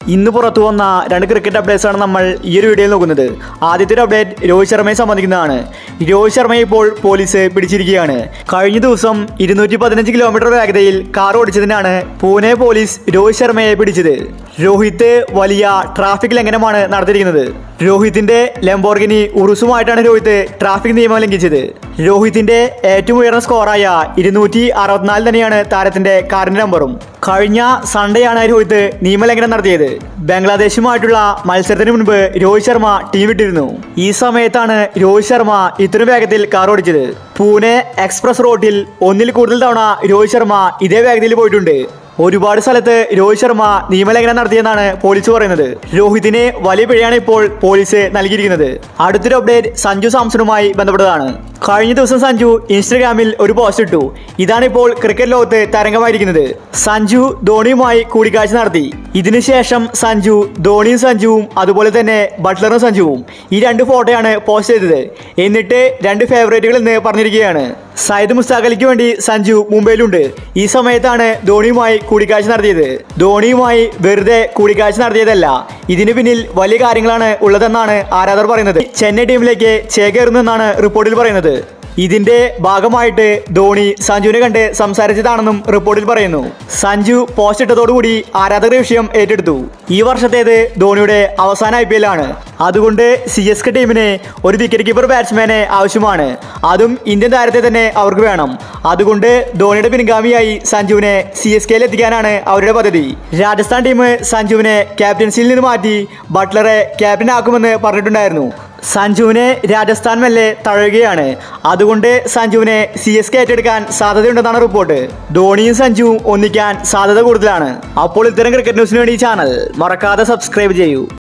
ഇന്ന് പുറത്തു വന്ന രണ്ട് ക്രിക്കറ്റ് അപ്ഡേറ്റ്സ് ആണ് നമ്മൾ ഈ ഒരു വീഡിയോയിൽ നോക്കുന്നത് ആദ്യത്തെ ഒരു അപ്ഡേറ്റ് രോഹിത് ശർമ്മയെ സംബന്ധിക്കുന്നതാണ് രോഹിത് ശർമ്മയെ ഇപ്പോൾ പോലീസ് പിടിച്ചിരിക്കുകയാണ് കഴിഞ്ഞ ദിവസം ഇരുന്നൂറ്റി പതിനഞ്ച് കിലോമീറ്റർ വേഗതയിൽ കാർ ഓടിച്ചതിനാണ് പൂനെ പോലീസ് രോഹിത് ശർമ്മയെ പിടിച്ചത് രോഹിത് വലിയ ട്രാഫിക് ലംഘനമാണ് നടത്തിയിരിക്കുന്നത് രോഹിത്തിന്റെ ലംബോർഗിനി ഉറുസുമായിട്ടാണ് രോഹിത് ട്രാഫിക് നിയമം ലംഘിച്ചത് രോഹിത്തിന്റെ ഏറ്റവും ഉയർന്ന സ്കോറായ ഇരുന്നൂറ്റി അറുപത്തിനാല് തന്നെയാണ് താരത്തിന്റെ കാറിന്റെ നമ്പറും കഴിഞ്ഞ സൺഡേ ആണ് രോഹിത് നിയമലംഘനം നടത്തിയത് ബംഗ്ലാദേശുമായിട്ടുള്ള മത്സരത്തിന് മുൻപ് രോഹിത് ശർമ്മ ടീം വിട്ടിരുന്നു ഈ സമയത്താണ് രോഹിത് ശർമ്മ ഇത്രയും വേഗത്തിൽ കാർ ഓടിച്ചത് പൂനെ എക്സ്പ്രസ് റോഡിൽ ഒന്നിൽ കൂടുതൽ തവണ രോഹിത് ശർമ്മ ഇതേ വേഗതയിൽ പോയിട്ടുണ്ട് ഒരുപാട് സ്ഥലത്ത് രോഹിത് ശർമ്മ നിയമലംഘനം നടത്തിയെന്നാണ് പോലീസ് പറയുന്നത് രോഹിതിന് വലിയ പിഴയാണ് ഇപ്പോൾ പോലീസ് നൽകിയിരിക്കുന്നത് അടുത്തൊരു അപ്ഡേറ്റ് സഞ്ജു സാംസണുമായി ബന്ധപ്പെട്ടതാണ് കഴിഞ്ഞ ദിവസം സഞ്ജു ഇൻസ്റ്റഗ്രാമിൽ ഒരു പോസ്റ്റ് ഇട്ടു ഇതാണ് ഇപ്പോൾ ക്രിക്കറ്റ് ലോകത്ത് തരംഗമായിരിക്കുന്നത് സഞ്ജു ധോണിയുമായി കൂടിക്കാഴ്ച നടത്തി ഇതിനുശേഷം സഞ്ജു ധോണിയും സഞ്ജുവും അതുപോലെ തന്നെ ബട്ട്ലറും സഞ്ജുവും ഈ രണ്ട് ഫോട്ടോയാണ് പോസ്റ്റ് ചെയ്തത് എന്നിട്ട് രണ്ട് ഫേവറേറ്റുകൾ എന്ന് പറഞ്ഞിരിക്കുകയാണ് സയ്യിദ് മുസ്താഖ് അലിക്ക് വേണ്ടി സഞ്ജു മുംബൈയിലുണ്ട് ഈ സമയത്താണ് ധോണിയുമായി കൂടിക്കാഴ്ച നടത്തിയത് ധോണിയുമായി വെറുതെ കൂടിക്കാഴ്ച നടത്തിയതല്ല ഇതിന് പിന്നിൽ വലിയ കാര്യങ്ങളാണ് ഉള്ളതെന്നാണ് ആരാധകർ പറയുന്നത് ചെന്നൈ ടീമിലേക്ക് ചേക്കേറുന്നെന്നാണ് റിപ്പോർട്ടിൽ പറയുന്നത് ഇതിന്റെ ഭാഗമായിട്ട് ധോണി സഞ്ജുവിനെ കണ്ട് സംസാരിച്ചതാണെന്നും റിപ്പോർട്ടിൽ പറയുന്നു സഞ്ജു പോസ്റ്റ് ഇട്ടതോടുകൂടി ആരാധകർ വിഷയം ഏറ്റെടുത്തു ഈ വർഷത്തേത് ധോണിയുടെ അവസാന ഐ പി എൽ ആണ് അതുകൊണ്ട് സി എസ് കെ ടീമിന് ഒരു വിക്കറ്റ് കീപ്പർ ബാറ്റ്സ്മാനെ ആവശ്യമാണ് അതും ഇന്ത്യൻ താരത്തെ തന്നെ അവർക്ക് വേണം അതുകൊണ്ട് ധോണിയുടെ പിൻഗാമിയായി സഞ്ജുവിനെ സി എസ് കെയിൽ എത്തിക്കാനാണ് അവരുടെ പദ്ധതി രാജസ്ഥാൻ ടീം സഞ്ജുവിനെ ക്യാപ്റ്റൻസിയിൽ നിന്ന് മാറ്റി ബട്ട്ലറെ ക്യാപ്റ്റൻ ആക്കുമെന്ന് പറഞ്ഞിട്ടുണ്ടായിരുന്നു സഞ്ജുവിനെ രാജസ്ഥാൻ മെല്ലെ തഴയുകയാണ് അതുകൊണ്ട് സഞ്ജുവിനെ സി എസ് കെ ഏറ്റെടുക്കാൻ സാധ്യതയുണ്ടെന്നാണ് റിപ്പോർട്ട് ധോണിയും സഞ്ജുവും ഒന്നിക്കാൻ സാധ്യത കൂടുതലാണ് അപ്പോൾ ഇത്തരം ക്രിക്കറ്റ് ന്യൂസിന് വേണ്ടി ഈ ചാനൽ മറക്കാതെ സബ്സ്ക്രൈബ് ചെയ്യൂ